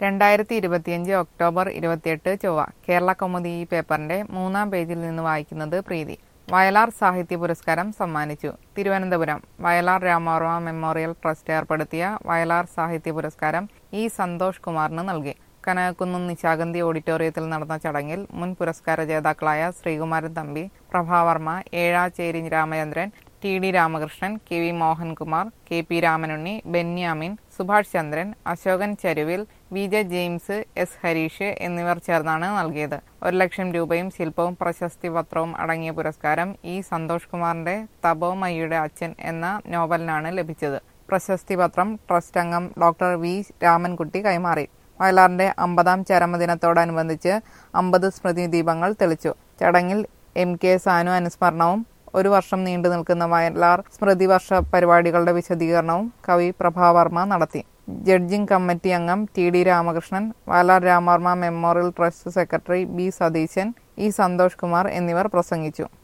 രണ്ടായിരത്തി ഇരുപത്തിയഞ്ച് ഒക്ടോബർ ഇരുപത്തിയെട്ട് ചൊവ്വ കേരള കൗമുദി ഈ പേപ്പറിന്റെ മൂന്നാം പേജിൽ നിന്ന് വായിക്കുന്നത് പ്രീതി വയലാർ സാഹിത്യ പുരസ്കാരം സമ്മാനിച്ചു തിരുവനന്തപുരം വയലാർ രാമവർമ്മ മെമ്മോറിയൽ ട്രസ്റ്റ് ഏർപ്പെടുത്തിയ വയലാർ സാഹിത്യ പുരസ്കാരം ഇ സന്തോഷ് കുമാറിന് നൽകി കനകക്കുന്നും നിശാഗന്ധി ഓഡിറ്റോറിയത്തിൽ നടന്ന ചടങ്ങിൽ മുൻ പുരസ്കാര ജേതാക്കളായ Sreekumaran Thampi Prabhavarma Ezhacherry Ramachandran T D Ramakrishnan K V Mohankumar K P Ramanunni Benyamin Subhash Chandran Ashokan Charuvil V J James S Harish എന്നിവർ ചേർന്നാണ് നൽകിയത് ഒരു ലക്ഷം രൂപയും ശില്പവും പ്രശസ്തി പത്രവും അടങ്ങിയ പുരസ്കാരം ഇ സന്തോഷ് കുമാറിന്റെ തപോമയ്യുടെ അച്ഛൻ എന്ന നോവലിനാണ് ലഭിച്ചത് പ്രശസ്തി പത്രം ട്രസ്റ്റ് അംഗം ഡോക്ടർ വി രാമൻകുട്ടി കൈമാറി വയലാറിന്റെ അമ്പതാം ചരമദിനത്തോടനുബന്ധിച്ച് അമ്പത് സ്മൃതി ദീപങ്ങൾ തെളിച്ചു ചടങ്ങിൽ എം കെ സാനു അനുസ്മരണവും ഒരു വർഷം നീണ്ടു നിൽക്കുന്ന വയലാർ സ്മൃതി വർഷ പരിപാടികളുടെ വിശദീകരണവും കവി പ്രഭാവർമ്മ നടത്തി ജഡ്ജിംഗ് കമ്മിറ്റി അംഗം T D Ramakrishnan Vayalar Ramavarma memorial trust secretary B Satheesan E Santhosh Kumar എന്നിവർ പ്രസംഗിച്ചു